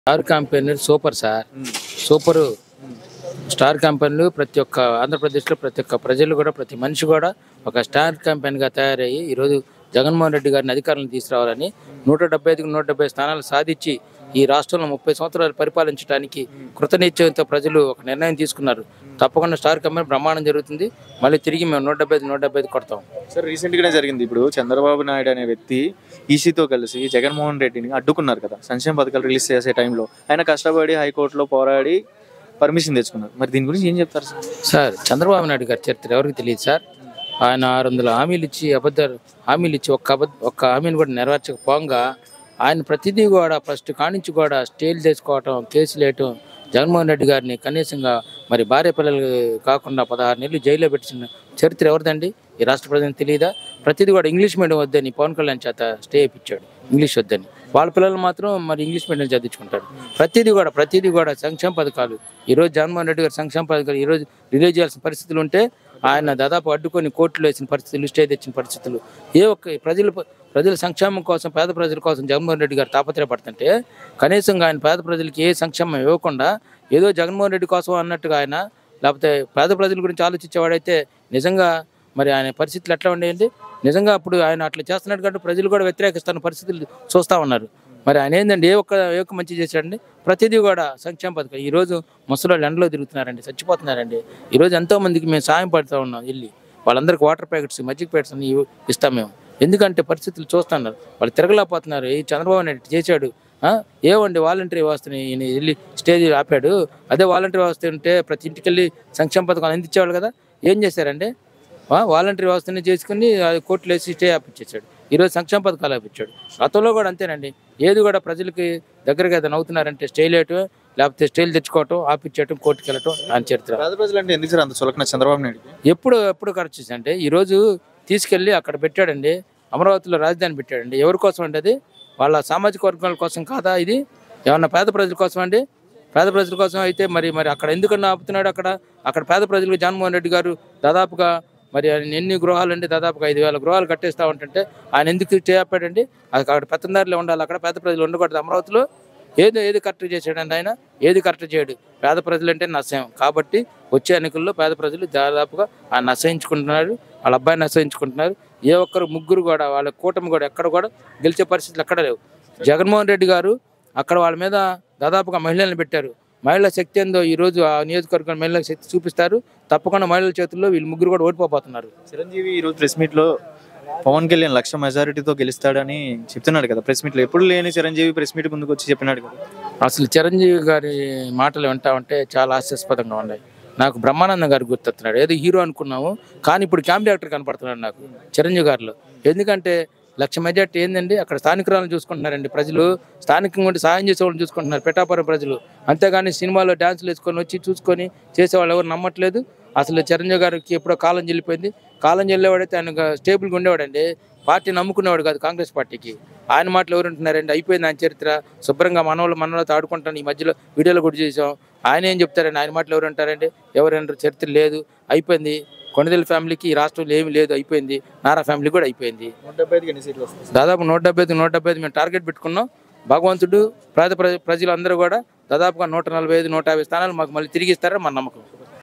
Star company super sir super star కంపెనీలు ప్రతి ఒక్క ఆంధ్రప్రదేశ్లో ప్రతి ఒక్క ప్రజలు కూడా ప్రతి మనిషి కూడా ఒక స్టార్ కంపెనీగా తయారయ్యి ఈరోజు జగన్మోహన్ రెడ్డి గారిని అధికారులను తీసుకురావాలని నూట డెబ్బై ఐదుకు నూట డెబ్బై స్థానాలు సాధించి ఈ రాష్ట్రంలో ముప్పై సంవత్సరాలు పరిపాలించడానికి కృతనిశ్చయంతో ప్రజలు ఒక నిర్ణయం తీసుకున్నారు తప్పకుండా స్టార్ కంపెనీ బ్రహ్మాండం జరుగుతుంది మళ్ళీ తిరిగి మేము నూట డెబ్బై ఐదు నూట డెబ్బై ఐదు కొడతాం సార్ రీసెంట్ గానే జరిగింది ఇప్పుడు చంద్రబాబు నాయుడు అనే వ్యక్తి ఈసీతో కలిసి జగన్మోహన్ రెడ్డిని అడ్డుకున్నారు కదా సంక్షేమ పథకాలు రిలీజ్ చేసే టైంలో ఆయన కష్టపడి హైకోర్టులో పోరాడి పర్మిషన్ తెచ్చుకున్నారు మరి దీని గురించి ఏం చెప్తారు సార్ సార్ చంద్రబాబు నాయుడు గారి చరిత్ర ఎవరికి తెలియదు సార్ ఆయన ఆరు వందల హామీలు ఇచ్చి అబద్ధాలు హామీలు ఇచ్చి ఒక్క అబద్ధ ఒక్క హామీని కూడా నెరవేర్చకపోగా ఆయన ప్రతిదీ కూడా ఫస్ట్ కానించి కూడా స్టేల్ చేసుకోవటం కేసులు వేయటం జగన్మోహన్ రెడ్డి గారిని కనీసంగా మరి భార్య పిల్లలు కాకుండా పదహారు నెలలు జైల్లో పెట్టిన చరిత్ర ఎవరిదండి ఈ రాష్ట్ర ప్రజలకు తెలియదా ప్రతిదీ కూడా ఇంగ్లీష్ మీడియం వద్దని పవన్ కళ్యాణ్ చేత స్టే ఇప్పించాడు ఇంగ్లీష్ వద్దని వాళ్ళ పిల్లలు మాత్రం మరి ఇంగ్లీష్ మీడియం చదివించుకుంటారు ప్రతిదీ కూడా ప్రతిదీ కూడా సంక్షేమ పథకాలు ఈరోజు జగన్మోహన్ రెడ్డి గారు సంక్షేమ పథకాలు ఈరోజు రిలీజ్ చేయాల్సిన పరిస్థితులు ఉంటే ఆయన దాదాపు అడ్డుకొని కోర్టులో వేసిన పరిస్థితులు స్టే తెచ్చిన పరిస్థితులు ఏ ఒక్క ప్రజల ప్రజల సంక్షేమం కోసం పేద ప్రజల కోసం జగన్మోహన్ రెడ్డి గారు తాపత్రయపడుతుంటే కనీసంగా ఆయన పేద ప్రజలకి ఏ సంక్షేమం ఇవ్వకుండా ఏదో జగన్మోహన్ రెడ్డి కోసం అన్నట్టుగా ఆయన లేకపోతే పేద ప్రజల గురించి ఆలోచించేవాడైతే నిజంగా మరి ఆయన పరిస్థితులు ఎట్లా ఉండేయండి నిజంగా అప్పుడు ఆయన అట్లా చేస్తున్నట్టు కంటే ప్రజలు కూడా వ్యతిరేకిస్తున్న పరిస్థితులు చూస్తూ ఉన్నారు మరి ఆయన ఏంటండి ఏ ఒక్క ఏ ఒక్క మంచి చేశాడండి ప్రతిదీ కూడా సంక్షేమ పథకం ఈరోజు ముసలోళ్ళు ఎండలో తిరుగుతున్నారండి చచ్చిపోతున్నారండి ఈరోజు ఎంతో మందికి మేము సాయం పడుతూ ఉన్నాం వెళ్ళి వాళ్ళందరికీ వాటర్ ప్యాకెట్స్ మజ్జిగ ప్యాకెట్స్ అన్ని ఇవ్వ- ఇస్తాం మేము ఎందుకంటే పరిస్థితులు చూస్తున్నారు వాళ్ళు తిరగలేకపోతున్నారు ఈ చంద్రబాబు నాయుడు చేశాడు ఆ? ఏవండి వాలంటరీ వ్యవస్థని ఈయన వెళ్ళి స్టేజ్ ఆపాడు అదే వాలంటరీ వ్యవస్థ ఉంటే ప్రతి ఇంటికి వెళ్ళి సంక్షేమ పథకాలు అందించేవాళ్ళు కదా ఏం చేశారండి ఆ, వాలంటరీ వ్యవస్థని చేసుకుని అది కోర్టులు వేసి స్టే ఆపించేశాడు ఈరోజు సంక్షేమ పథకాలు ఆపించాడు గతంలో కూడా అంతేనండి ఏది కూడా ప్రజలకి దగ్గరగా ఏదైనా అవుతున్నారంటే స్టైల్ వేయటం లేకపోతే స్టైల్ తెచ్చుకోవటం ఆపించేయటం కోర్టుకి వెళ్ళటం ఆయన చరిత్ర పేద ప్రజలు అంటే ఎందుకు సార్ అంత చులకన చంద్రబాబు నాయుడుకి ఎప్పుడు ఎప్పుడు ఖర్చు చేసి అంటే ఈరోజు తీసుకెళ్ళి అక్కడ పెట్టాడండి అమరావతిలో రాజధాని పెట్టాడండి ఎవరి కోసం అండి అది వాళ్ళ సామాజిక వర్గాల కోసం కాదా ఇది ఏమన్నా పేద ప్రజల కోసం అండి పేద ప్రజల కోసం అయితే మరి మరి అక్కడ ఎందుకన్నా ఆపుతున్నాడు అక్కడ అక్కడ పేద ప్రజలకు జగన్మోహన్ రెడ్డి గారు దాదాపుగా మరి ఆయన ఎన్ని గృహాలు అండి దాదాపుగా ఐదు వేల గృహాలు కట్టేస్తా ఉంటుంటే ఆయన ఎందుకు చేపాడండి అక్కడ పెత్తందారిలో ఉండాలి అక్కడ పేద ప్రజలు ఉండకూడదు అమరావతిలో ఏది ఏది కరెక్ట్ చేశాడండి ఆయన ఏది కరెక్ట్ చేయడు పేద ప్రజలు అంటే నశయం కాబట్టి వచ్చే ఎన్నికల్లో పేద ప్రజలు దాదాపుగా ఆయన నశయించుకుంటున్నారు వాళ్ళ అబ్బాయిని నశయించుకుంటున్నారు ఏ ఒక్కరు ముగ్గురు కూడా వాళ్ళ కూటమి కూడా ఎక్కడ కూడా గెలిచే పరిస్థితులు ఎక్కడ లేవు జగన్మోహన్ రెడ్డి గారు అక్కడ వాళ్ళ మీద దాదాపుగా మహిళలను పెట్టారు మహిళల శక్తి ఏందో ఈ రోజు ఆ నియోజకవర్గం మహిళల శక్తి చూపిస్తారు తప్పకుండా మహిళల చేతుల్లో వీళ్ళు ముగ్గురు కూడా ఓడిపోతున్నారు చిరంజీవి ఈ రోజు ప్రెస్ మీట్ లో పవన్ కళ్యాణ్ లక్ష మెజారిటీతో గెలుస్తాడని చెప్తున్నాడు కదా ప్రెస్ మీట్ లో ఎప్పుడు లేని చిరంజీవి ప్రెస్ మీట్ ముందుకు వచ్చి చెప్పినాడు కదా అసలు చిరంజీవి గారి మాటలు వింటా ఉంటే చాలా హాస్యాస్పదంగా ఉన్నాయి నాకు బ్రహ్మానందం గారు గుర్తొస్తున్నాడు ఏదో హీరో అనుకున్నాము కానీ ఇప్పుడు కామెడీ యాక్టర్ కనపడుతున్నాడు నాకు చిరంజీవి గారిలో ఎందుకంటే లక్ష మెజార్టీ ఏందండి అక్కడ స్థానికురాలను చూసుకుంటున్నారండి ప్రజలు స్థానికంగా ఉండి సాయం చేసే వాళ్ళని చూసుకుంటున్నారు పెట్టాపురం ప్రజలు అంతేగాని సినిమాలో డ్యాన్సులు వేసుకొని వచ్చి చూసుకొని చేసేవాళ్ళు ఎవరు నమ్మట్లేదు అసలు చిరంజీవి గారికి ఎప్పుడో కాలం చెల్లిపోయింది కాలం చెల్లేవాడైతే ఆయన స్టేబుల్గా ఉండేవాడండి పార్టీ నమ్ముకునేవాడు కాదు కాంగ్రెస్ పార్టీకి ఆయన మాటలు ఎవరు ఉంటున్నారండి అయిపోయింది ఆయన చరిత్ర శుభ్రంగా మనవాళ్ళు మనవాళ్ళతో ఆడుకుంటాను ఈ మధ్యలో వీడియోలో కూడా చూసాం ఆయన ఏం చెప్తారండి ఆయన మాటలు ఎవరు ఉంటారండి ఎవరైనా చరిత్ర లేదు అయిపోయింది కొణిదెల ఫ్యామిలీకి ఈ రాష్ట్రంలో ఏమీ లేదు అయిపోయింది నారా ఫ్యామిలీ కూడా అయిపోయింది నూట డెబ్బై ఐదుకి ఎన్ని సీట్లు వస్తాయి దాదాపు నూట డెబ్బై ఐదు నూట డెబ్బై ఐదు మేము టార్గెట్ పెట్టుకున్నాం భగవంతుడు పేద ప్రజ ప్రజలందరూ కూడా దాదాపుగా నూట నలభై ఐదు నూట యాభై స్థానాలు మాకు మళ్ళీ తిరిగి ఇస్తారని మన నమ్మకం